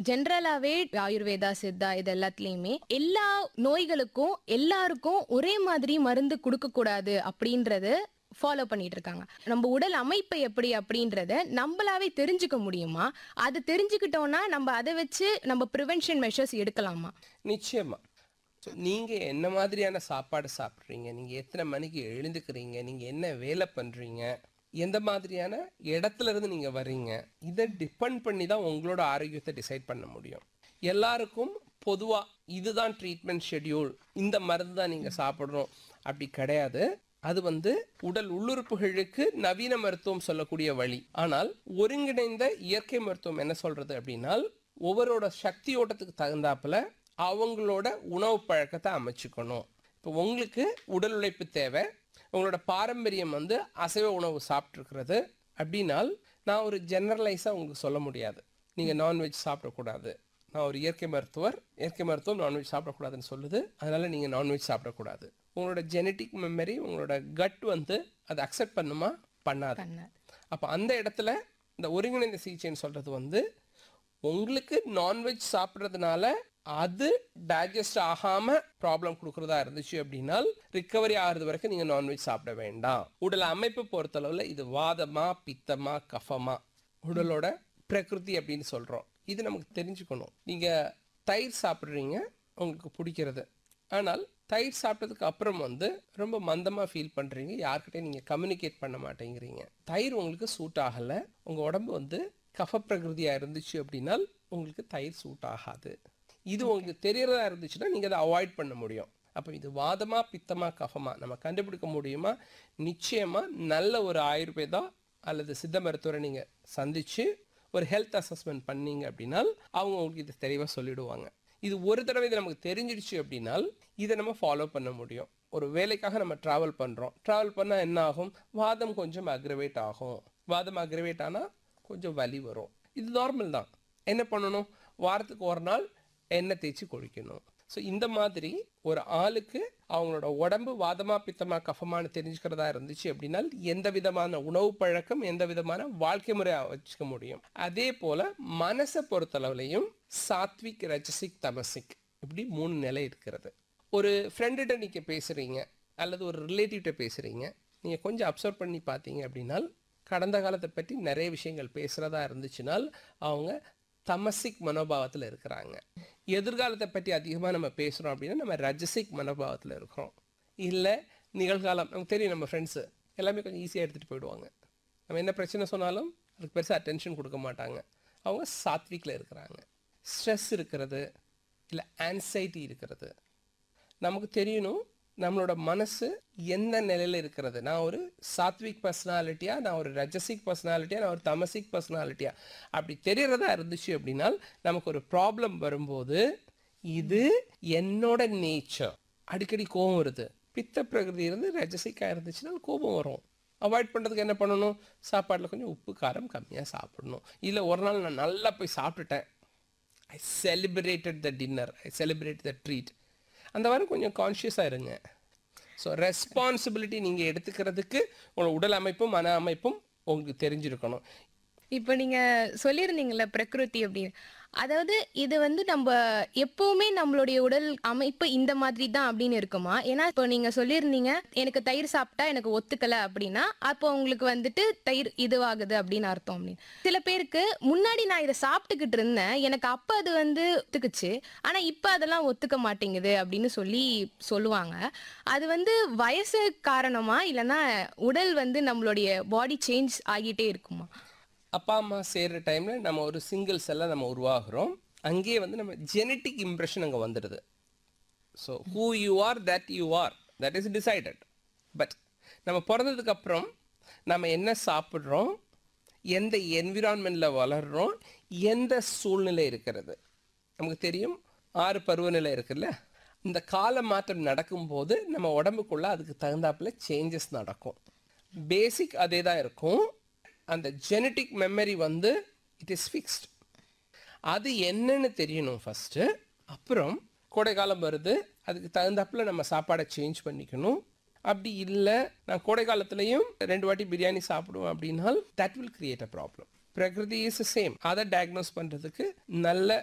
ஜென்ரலாவே ஆயுர்வேதா சித்தா இது எல்லாத்துலயுமே எல்லா நோய்களுக்கும் எல்லாருக்கும் ஒரே மாதிரி மருந்து கொடுக்க கூடாது அப்படின்றது ஃபாலோ பண்ணிட்டு இருக்காங்க நம்ம உடல் அமைப்பு எப்படி அப்படின்றத நம்மளாவே தெரிஞ்சுக்க முடியுமா அது தெரிஞ்சுக்கிட்டோம்னா நம்ம அதை வச்சு நம்ம ப்ரிவென்ஷன் மெஷர்ஸ் எடுக்கலாமா நிச்சயமா So, நீங்க என்ன மாதிரியான சாப்பாடு சாப்பிட்றீங்க நீங்க எத்தனை மணிக்கு எழுந்துக்கிறீங்க நீங்க என்ன வேலை பண்றீங்க எந்த மாதிரியான இடத்துல இருந்து நீங்க வர்றீங்க இதை டிபெண்ட் பண்ணி தான் உங்களோட ஆரோக்கியத்தை டிசைட் பண்ண முடியும் எல்லாருக்கும் பொதுவா இதுதான் ட்ரீட்மெண்ட் ஷெட்யூல் இந்த மருந்து தான் நீங்க சாப்பிடணும் அப்படி கிடையாது அது வந்து உடல் உள்ளுறுப்புகளுக்கு நவீன மருத்துவம் சொல்லக்கூடிய வழி ஆனால் ஒருங்கிணைந்த இயற்கை மருத்துவம் என்ன சொல்றது அப்படின்னா ஒவ்வொருவரோட சக்தி ஓட்டத்துக்கு தகுந்தாப்புல அவங்களோட உணவு பழக்கத்தை அமைச்சுக்கணும் இப்போ உங்களுக்கு உடல் உழைப்பு தேவை உங்களோட பாரம்பரியம் வந்து அசைவ உணவு சாப்பிட்ருக்கிறது அப்படின்னால் நான் ஒரு ஜெனரலைஸாக உங்களுக்கு சொல்ல முடியாது நீங்கள் நான்வெஜ் சாப்பிடக்கூடாது நான் ஒரு இயற்கை மருத்துவர் இயற்கை மருத்துவம் நான்வெஜ் சாப்பிடக்கூடாதுன்னு சொல்லுது அதனால நீங்கள் நான்வெஜ் சாப்பிடக்கூடாது உங்களோட ஜெனட்டிக் மெமரி உங்களோட கட் வந்து அதை அக்செப்ட் பண்ணுமா பண்ணாது பண்ணாது. அப்போ அந்த இடத்துல இந்த ஒருங்கிணைந்த சிகிச்சைன்னு சொல்கிறது வந்து உங்களுக்கு நான்வெஜ் சாப்பிட்றதுனால அது டைஜஸ்ட் ஆகாம ப்ராப்ளம் கொடுக்கறதா இருந்துச்சு அப்படின்னா ரிக்கவரி ஆகிறது வரைக்கும் நீங்க நான்வெஜ் சாப்பிட வேண்டாம் உடல் அமைப்பு பொறுத்தளவுல இது வாதமா பித்தமா கஃபமா உடலோட பிரகிருதி அப்படின்னு சொல்றோம் இது நமக்கு தெரிஞ்சுக்கணும் நீங்க தயிர் சாப்பிட்றீங்க உங்களுக்கு பிடிக்கிறது ஆனால் தயிர் சாப்பிட்டதுக்கு அப்புறம் வந்து ரொம்ப மந்தமாக ஃபீல் பண்ணுறீங்க யார்கிட்டயும் நீங்கள் கம்யூனிகேட் பண்ண மாட்டேங்கிறீங்க தயிர் உங்களுக்கு சூட் ஆகலை உங்கள் உடம்பு வந்து கஃப பிரகிருதியாக இருந்துச்சு அப்படின்னா உங்களுக்கு தயிர் சூட் ஆகாது இது உங்களுக்கு தெரியறதா இருந்துச்சுன்னா நீங்கள் அதை அவாய்ட் பண்ண முடியும் அப்போ இது வாதமா பித்தமா கஃபமா நம்ம கண்டுபிடிக்க முடியுமா நிச்சயமா நல்ல ஒரு ஆயுர்வேதா அல்லது சித்த மருத்துவரை நீங்கள் சந்திச்சு ஒரு ஹெல்த் அசஸ்மெண்ட் பண்ணீங்க அப்படின்னா அவங்க உங்களுக்கு இது தெளிவாக சொல்லிடுவாங்க இது ஒரு தடவை இது நமக்கு தெரிஞ்சிடுச்சு அப்படின்னால் இதை நம்ம ஃபாலோ பண்ண முடியும் ஒரு வேலைக்காக நம்ம ட்ராவல் பண்ணுறோம் ட்ராவல் பண்ணால் என்ன ஆகும் வாதம் கொஞ்சம் அக்ரவேட் ஆகும் வாதம் அக்ரவேட் ஆனால் கொஞ்சம் வலி வரும் இது நார்மல் தான் என்ன பண்ணணும் வாரத்துக்கு ஒரு நாள் எண்ணெய் தேய்ச்சி குளிக்கணும் ஸோ இந்த மாதிரி ஒரு ஆளுக்கு அவங்களோட உடம்பு வாதமா பித்தமா கஃபமானு தெரிஞ்சுக்கிறதா இருந்துச்சு அப்படின்னா எந்த விதமான உணவு பழக்கம் எந்த விதமான வாழ்க்கை முறை வச்சுக்க முடியும் அதே போல மனசை பொறுத்தளவுலையும் சாத்விக் ரஜசிக் தமசிக் இப்படி மூணு நிலை இருக்கிறது ஒரு ஃப்ரெண்டுகிட்ட நீங்கள் பேசுகிறீங்க அல்லது ஒரு ரிலேட்டிவ்கிட்ட பேசுகிறீங்க நீங்கள் கொஞ்சம் அப்சர்வ் பண்ணி பார்த்தீங்க அப்படின்னால் கடந்த காலத்தை பற்றி நிறைய விஷயங்கள் பேசுகிறதா இருந்துச்சுனால் அவங்க தமசிக் மனோபாவத்தில் இருக்கிறாங்க எதிர்காலத்தை பற்றி அதிகமாக நம்ம பேசுகிறோம் அப்படின்னா நம்ம ரஜசிக் மனோபாவத்தில் இருக்கிறோம் இல்லை நிகழ்காலம் நமக்கு தெரியும் நம்ம ஃப்ரெண்ட்ஸு எல்லாமே கொஞ்சம் ஈஸியாக எடுத்துகிட்டு போயிடுவாங்க நம்ம என்ன பிரச்சனை சொன்னாலும் அதுக்கு பெருசாக அட்டென்ஷன் கொடுக்க மாட்டாங்க அவங்க சாத்விக்கில் இருக்கிறாங்க ஸ்ட்ரெஸ் இருக்கிறது இல்லை ஆன்சைட்டி இருக்கிறது நமக்கு தெரியணும் நம்மளோட மனசு எந்த நிலையில் இருக்கிறது நான் ஒரு சாத்விக் பர்சனாலிட்டியா நான் ஒரு ரஜசிக் பர்சனாலிட்டியா நான் ஒரு தமசிக் பர்சனாலிட்டியா அப்படி தெரியறதா இருந்துச்சு அப்படின்னா நமக்கு ஒரு ப்ராப்ளம் வரும்போது இது என்னோட நேச்சர் அடிக்கடி கோபம் வருது பித்த பிரகிருதி இருந்து ரஜசிக்கா இருந்துச்சுன்னா கோபம் வரும் அவாய்ட் பண்ணுறதுக்கு என்ன பண்ணணும் சாப்பாட்டில் கொஞ்சம் உப்பு காரம் கம்மியாக சாப்பிடணும் இல்லை ஒரு நாள் நான் நல்லா போய் சாப்பிட்டுட்டேன் I celebrated the dinner I celebrate the treat அந்த மாதிரி கொஞ்சம் கான்ஷியஸாக இருங்க ஸோ ரெஸ்பான்சிபிலிட்டி நீங்கள் எடுத்துக்கிறதுக்கு உங்களோட உடல் அமைப்பும் மன அமைப்பும் உங்களுக்கு தெரிஞ்சிருக்கணும் இப்போ நீங்க சொல்லியிருந்தீங்கல்ல பிரகிருதி அப்படின்னு அதாவது இது வந்து நம்ம எப்பவுமே நம்மளுடைய உடல் அமைப்பு இந்த மாதிரி தான் அப்படின்னு இருக்குமா ஏன்னா இப்போ நீங்க சொல்லியிருந்தீங்க எனக்கு தயிர் சாப்பிட்டா எனக்கு ஒத்துக்கல அப்படின்னா அப்போ உங்களுக்கு வந்துட்டு தயிர் இதுவாகுது அப்படின்னு அர்த்தம் அப்படின்னு சில பேருக்கு முன்னாடி நான் இதை சாப்பிட்டுக்கிட்டு இருந்தேன் எனக்கு அப்ப அது வந்து ஒத்துக்குச்சு ஆனா இப்ப அதெல்லாம் ஒத்துக்க மாட்டேங்குது அப்படின்னு சொல்லி சொல்லுவாங்க அது வந்து வயசு காரணமா இல்லைன்னா உடல் வந்து நம்மளுடைய பாடி சேஞ்ச் ஆகிட்டே இருக்குமா அப்பா அம்மா சேர்ற டைமில் நம்ம ஒரு சிங்கிள் செல்லை நம்ம உருவாகிறோம் அங்கேயே வந்து நம்ம ஜெனட்டிக் இம்ப்ரெஷன் அங்கே வந்துடுது so who you are that you are that is decided but நம்ம பிறந்ததுக்கு அப்புறம் நம்ம என்ன சாப்பிட்றோம் எந்த என்விரான்மெண்ட்டில் வளர்றோம் எந்த சூழ்நிலை இருக்கிறது நமக்கு தெரியும் ஆறு பருவநிலை இருக்குல்ல இந்த கால மாற்றம் நடக்கும்போது நம்ம உடம்புக்குள்ள அதுக்கு தகுந்தாப்புல சேஞ்சஸ் நடக்கும் பேசிக் அதே தான் இருக்கும் அந்த ஜெனட்டிக் மெமரி வந்து இட் இஸ் ஃபிக்ஸ்ட் அது என்னன்னு தெரியணும் ஃபஸ்ட்டு அப்புறம் கோடைக்காலம் வருது அதுக்கு தகுந்தாப்புல நம்ம சாப்பாடை சேஞ்ச் பண்ணிக்கணும் அப்படி இல்லை நான் கோடை காலத்துலேயும் ரெண்டு வாட்டி பிரியாணி சாப்பிடுவேன் அப்படின்னால் that will create a problem prakriti is same அதை டயக்னோஸ் பண்ணுறதுக்கு நல்ல